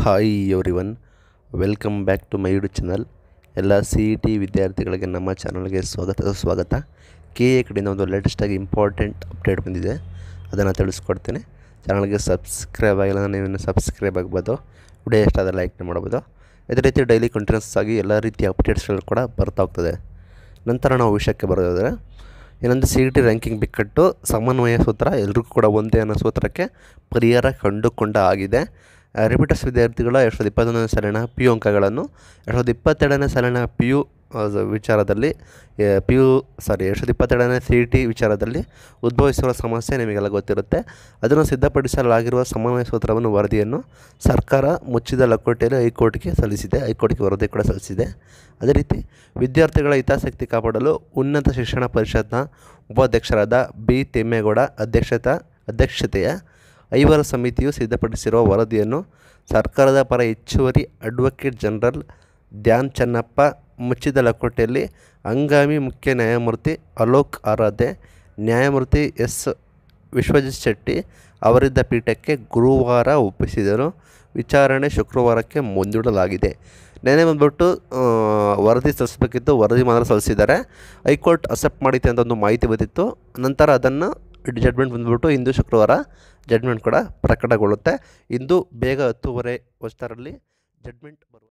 hi everyone welcome back to my YouTube channel ಎಲ್ಲ C E T ವಿದ್ಯಾರ್ಥಿಗಳಿಗೆ ನಮ್ಮ ಚಾನಲ್ಗೆ ಸ್ವಾಗತ ಸ್ವಾಗತ ಕೆ ಎ ಕಡೆಯಿಂದ ಒಂದು ಲೇಟೆಸ್ಟಾಗಿ ಇಂಪಾರ್ಟೆಂಟ್ ಅಪ್ಡೇಟ್ ಬಂದಿದೆ ಅದನ್ನು ತಿಳಿಸ್ಕೊಡ್ತೀನಿ ಚಾನಲ್ಗೆ ಸಬ್ಸ್ಕ್ರೈಬ್ ಆಗಿಲ್ಲ ನೀವು ಸಬ್ಸ್ಕ್ರೈಬ್ ಆಗ್ಬೋದು ವಿಡಿಯೋ ಇಷ್ಟ ಆದರೆ ಲೈಕ್ ಮಾಡ್ಬೋದು ಇದೇ ರೀತಿ ಡೈಲಿ ಕಂಟಿನ್ಯೂಸ್ ಆಗಿ ಎಲ್ಲ ರೀತಿಯ ಅಪ್ಡೇಟ್ಸ್ಗಳು ಕೂಡ ಬರ್ತಾ ಹೋಗ್ತದೆ ನಂತರ ನಾವು ವಿಷಯಕ್ಕೆ ಬರೋದಾದರೆ ಏನಂದರೆ ಸಿ ಇ ಟಿ ರ್ಯಾಂಕಿಂಗ್ ಬಿಕ್ಕಟ್ಟು ಸಮನ್ವಯ ಸೂತ್ರ ಎಲ್ರಿಗೂ ಕೂಡ ಒಂದೇ ಅನ್ನೋ ಸೂತ್ರಕ್ಕೆ ಪರಿಹಾರ ಕಂಡುಕೊಂಡ ಆಗಿದೆ ರಿಪೀಟರ್ಸ್ ವಿದ್ಯಾರ್ಥಿಗಳ ಎರಡು ಸಾವಿರದ ಇಪ್ಪತ್ತೊಂದನೇ ಸಾಲಿನ ಪಿ ಯು ಅಂಕಗಳನ್ನು ಎರಡು ಸಾವಿರದ ಇಪ್ಪತ್ತೆರಡನೇ ಸಾಲಿನ ಪಿ ಯು ವಿಚಾರದಲ್ಲಿ ಪಿ ಯು ಸಾರಿ ಎರಡು ಸಾವಿರದ ಇಪ್ಪತ್ತೆರಡನೇ ಸಿ ಇ ಟಿ ವಿಚಾರದಲ್ಲಿ ಉದ್ಭವಿಸಿರುವ ಸಮಸ್ಯೆ ನಿಮಗೆಲ್ಲ ಗೊತ್ತಿರುತ್ತೆ ಅದನ್ನು ಸಿದ್ಧಪಡಿಸಲಾಗಿರುವ ಸಮನ್ವಯ ಸೂತ್ರವನ್ನು ವರದಿಯನ್ನು ಸರ್ಕಾರ ಮುಚ್ಚಿದ ಲಕೋಟೆಯಲ್ಲಿ ಹೈಕೋರ್ಟ್ಗೆ ಸಲ್ಲಿಸಿದೆ ಹೈಕೋರ್ಟ್ಗೆ ವರದಿ ಕೂಡ ಸಲ್ಲಿಸಿದೆ ಅದೇ ರೀತಿ ವಿದ್ಯಾರ್ಥಿಗಳ ಹಿತಾಸಕ್ತಿ ಕಾಪಾಡಲು ಉನ್ನತ ಶಿಕ್ಷಣ ಪರಿಷತ್ನ ಉಪಾಧ್ಯಕ್ಷರಾದ ಬಿ ತಿಮ್ಮೇಗೌಡ ಅಧ್ಯಕ್ಷತ ಅಧ್ಯಕ್ಷತೆಯ ಐವರ ಸಮಿತಿಯು ಸಿದ್ಧಪಡಿಸಿರುವ ವರದಿಯನ್ನು ಸರ್ಕಾರದ ಪರ ಹೆಚ್ಚುವರಿ ಅಡ್ವೊಕೇಟ್ ಜನರಲ್ ಧ್ಯಾನ್ ಚೆನ್ನಪ್ಪ ಮುಚ್ಚಿದ ಲಕೋಟೆಯಲ್ಲಿ ಹಂಗಾಮಿ ಮುಖ್ಯ ನ್ಯಾಯಮೂರ್ತಿ ಅಲೋಕ್ ಆರಾಧೆ ನ್ಯಾಯಮೂರ್ತಿ ಎಸ್ ವಿಶ್ವಜಿತ್ ಶೆಟ್ಟಿ ಅವರಿದ್ದ ಪೀಠಕ್ಕೆ ಗುರುವಾರ ಒಪ್ಪಿಸಿದರು ವಿಚಾರಣೆ ಶುಕ್ರವಾರಕ್ಕೆ ಮುಂದೂಡಲಾಗಿದೆ ನೆನೆ ಬಂದ್ಬಿಟ್ಟು ಆ, ವರದಿ ಸಲ್ಲಿಸಬೇಕಿತ್ತು ವರದಿ ಮಾತ್ರ ಸಲ್ಲಿಸಿದ್ದಾರೆ ಹೈಕೋರ್ಟ್ ಅಕ್ಸೆಪ್ಟ್ ಮಾಡಿದೆ ಅಂತ ಒಂದು ಮಾಹಿತಿ ಬಂದಿತ್ತು ನಂತರ ಅದನ್ನು ಜಡ್ಮೆಂಟ್ ಬಂದ್ಬಿಟ್ಟು ಇಂದು ಶುಕ್ರವಾರ ಜಡ್ಮೆಂಟ್ ಕೂಡ ಪ್ರಕಟಗೊಳ್ಳುತ್ತೆ ಇಂದು ಬೇಗ ಹತ್ತೂವರೆ ಹೊಸ್ತರಲ್ಲಿ ಜಡ್ಮೆಂಟ್ ಬರುವ